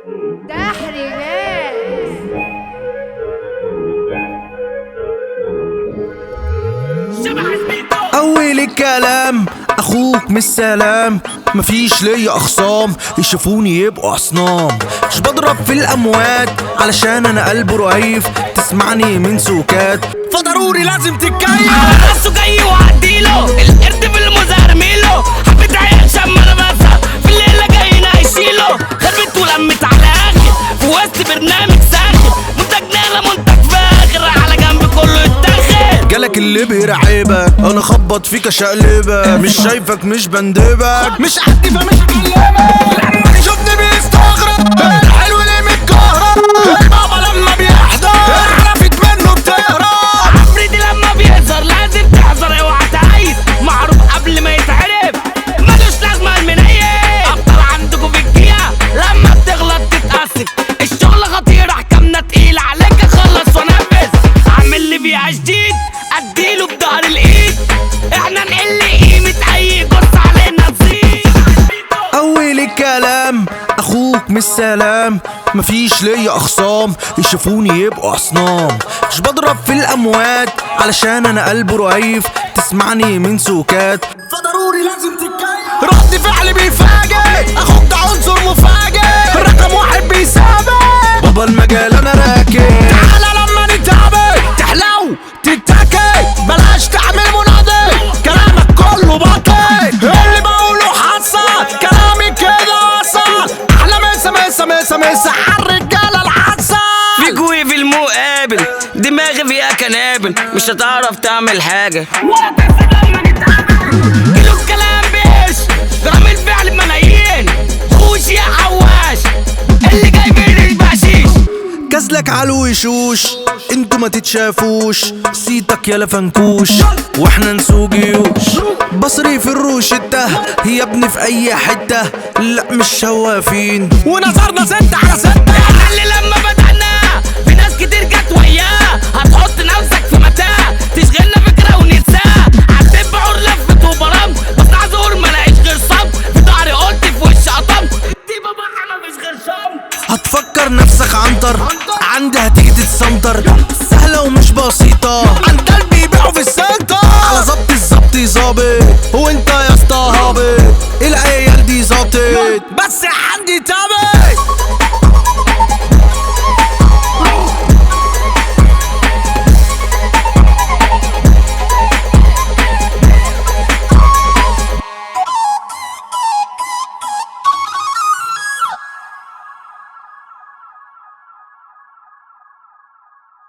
تحريمات اول الكلام اخوك مش سلام مفيش ليا اخصام يشوفوني يبقوا اصنام مش بضرب في الاموات علشان انا قلبه رهيف تسمعني من سوكات فضروري لازم تتكيف راسه جاي وعديله القرد في المزارميله حبة عيال شم راسها في الليلة جايين هيشيله خربت ولمت على اخر في وسط برنامج ساخر منتج نالا منتج فاخر على جنب كله يتاخر جالك اللي بيرعبك انا خبط فيك اشقلبك مش شايفك مش بندبك مش عدي فمش هكلمك لما يشوفني بيستغرب الحلو اللي متكهرب البابا لما بيحضر عرفت منه بتهرب عفريتي لما بيظهر لازم تحذر اوعى تعيس معروف قبل ما يتعرف ملوش لازمه المنيل ابطال عندكم في الجيهه لما بتغلط تتاسف الشغل خطير احكامنا تقيل عليك اخلص وانفذ اعمل لي فيها جديد اديله بضهر الايد احنا نقل قيمه اي جرس علينا نزيد اول الكلام اخوك مش سلام مفيش ليا اخصام يشوفوني يبقوا اصنام مش بضرب في الاموات علشان انا قلبه رهيف تسمعني من سوكات فضروري لازم تتكيف رد فعلي بيفاجئ اخوك ده عنصر مفاجئ رقم واحد بيسابق بابا المجال انا راكب تعالى لما نتقابل تحلو تتاكل بلاش تعمل مناضل كلامك كله باطل اللي بقوله حصل كلامي كده اصل احلى مسا مسا مسا مسا عالرجاله العسل في جوي في المقابل دماغي فيها كنابل مش هتعرف تعمل حاجة كيلو الكلام بيش جرام الفعل بملايين خوش يا حواش اللي جاي من البشيش كازلك علو وشوش انتوا ما تتشافوش صيتك يالا فنكوش واحنا نسوق جيوش بصري في الروش الته يا ابني في اي حته لا مش شوافين ونظرنا ستة على ستة احنا اللي لما بدأنا في ناس كتير جت وياه هتحط نفسك في متاهة تشغلنا فكرة وننساها عديت بعور لفة وبرام بس عزور ما لقيتش غير صم في ظهري قلت في وش قطم دي بابا ما فيش غير صم هتفكر نفسك عنتر عندي هتيجي تتسنطر سهلة ومش بسيطة عن قلبي يبيعوا في السنتر على ظبط الظبط ظابط هو انت يا اسطى هابط العيال دي ظابطت بس عندي تابت